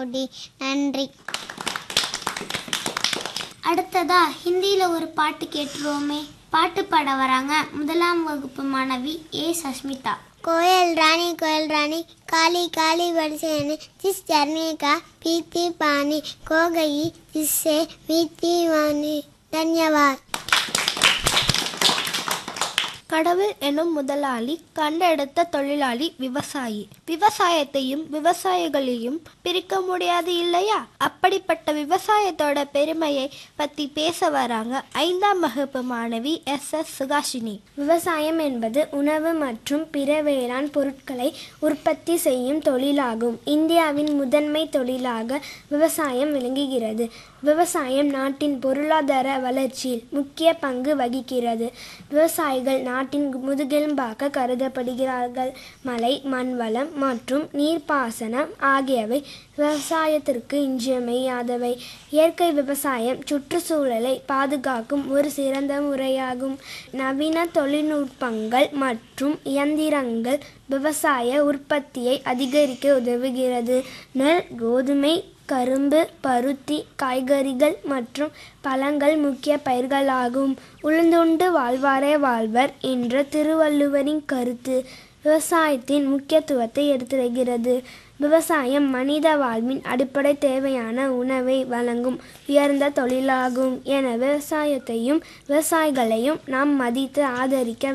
கோடி நன்றி அடுத்ததா ஹிந்தியில் ஒரு பாட்டு கேட்டுருவோமே பாட்டு பாட வராங்க முதலாம் வகுப்பு மாணவி ஏ சஸ்மிதா कोयल रानी कोयल रानी काली काली बरसेने जिस झरने का पीती पानी खो गई जिससे मीठी वानी धन्यवाद கடவுள் எனும் முதலாளி கண்டெடுத்த தொழிலாளி விவசாயி விவசாயத்தையும் விவசாயிகளையும் பிரிக்க முடியாது இல்லையா அப்படிப்பட்ட விவசாயத்தோட பெருமையை பத்தி பேச வராங்க ஐந்தாம் வகுப்பு மாணவி எஸ் எஸ் சுகாஷினி விவசாயம் என்பது உணவு மற்றும் பிற வேளாண் பொருட்களை உற்பத்தி செய்யும் தொழிலாகும் இந்தியாவின் முதன்மை தொழிலாக விவசாயம் விளங்குகிறது விவசாயம் நாட்டின் பொருளாதார வளர்ச்சியில் முக்கிய பங்கு வகிக்கிறது விவசாயிகள் நாட்டின் முதுகெலும்பாக கருதப்படுகிறார்கள் மழை மண் வளம் மற்றும் நீர்ப்பாசனம் ஆகியவை விவசாயத்திற்கு இன்றியமையாதவை இயற்கை விவசாயம் சுற்றுச்சூழலை பாதுகாக்கும் ஒரு சிறந்த முறையாகும் நவீன தொழில்நுட்பங்கள் மற்றும் இயந்திரங்கள் விவசாய உற்பத்தியை அதிகரிக்க உதவுகிறது நெல் கோதுமை கரும்பு பருத்தி காய்கறிகள் மற்றும் பழங்கள் முக்கிய பயிர்களாகும் உளுந்துண்டு வாழ்வாரே வாழ்வர் என்ற திருவள்ளுவரின் கருத்து விவசாயத்தின் முக்கியத்துவத்தை எடுத்துரைக்கிறது விவசாயம் மனித வாழ்வின் அடிப்படை தேவையான உணவை வழங்கும் உயர்ந்த தொழிலாகும் என விவசாயத்தையும் விவசாயிகளையும் நாம் மதித்து ஆதரிக்க